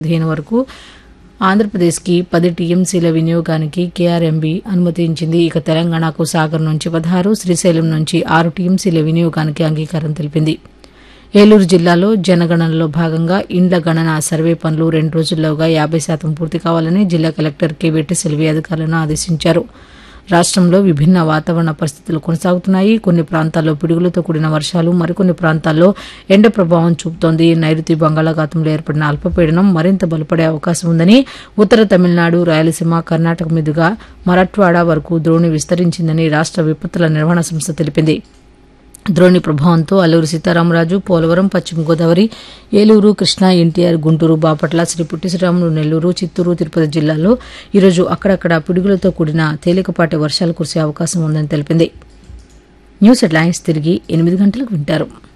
పదిహేను వరకు ఆంధ్రప్రదేశ్కి పది టీఎంసీల వినియోగానికి కేఆర్ఎంబీ అనుమతించింది ఇక తెలంగాణకు సాగర్ నుంచి పదహారు శ్రీశైలం నుంచి ఆరు టీఎంసీల వినియోగానికి అంగీకారం తెలిపింది ఏలూరు జిల్లాలో జనగణనలో భాగంగా ఇండ్ల గణన సర్వే పనులు రెండు రోజుల్లోగా యాభై శాతం పూర్తి కావాలని జిల్లా కలెక్టర్ కె వెట్టి సెల్వి అధికారులను ఆదేశించారు రాష్ట్రంలో విభిన్న వాతావరణ పరిస్థితులు కొనసాగుతున్నాయి కొన్ని ప్రాంతాల్లో పిడుగులతో కూడిన వర్షాలు మరికొన్ని ప్రాంతాల్లో ఎండ ప్రభావం చూపుతోంది నైరుతి బంగాళాఖాతంలో ఏర్పడిన అల్పపీడనం మరింత బలపడే అవకాశం ఉందని ఉత్తర తమిళనాడు రాయలసీమ కర్ణాటక మీదుగా మరాఠ్వాడా వరకు ద్రోణి విస్తరించిందని రాష్ట్ర విపత్తుల నిర్వహణ సంస్థ తెలిపింది ద్రోణి ప్రభావంతో అల్లూరు సీతారామరాజు పోలవరం పశ్చిమ గోదావరి ఏలూరు కృష్ణా ఎన్టీఆర్ గుంటూరు బాపట్ల శ్రీ పుట్టి శ్రీరాములు నెల్లూరు చిత్తూరు తిరుపతి జిల్లాల్లో ఈరోజు అక్కడక్కడ పిడుగులతో కూడిన తేలికపాటి వర్షాలు కురిసే అవకాశం ఉందని తెలిపింది న్యూస్ హెడ్లైన్స్ తిరిగి ఎనిమిది గంటలకు వింటారు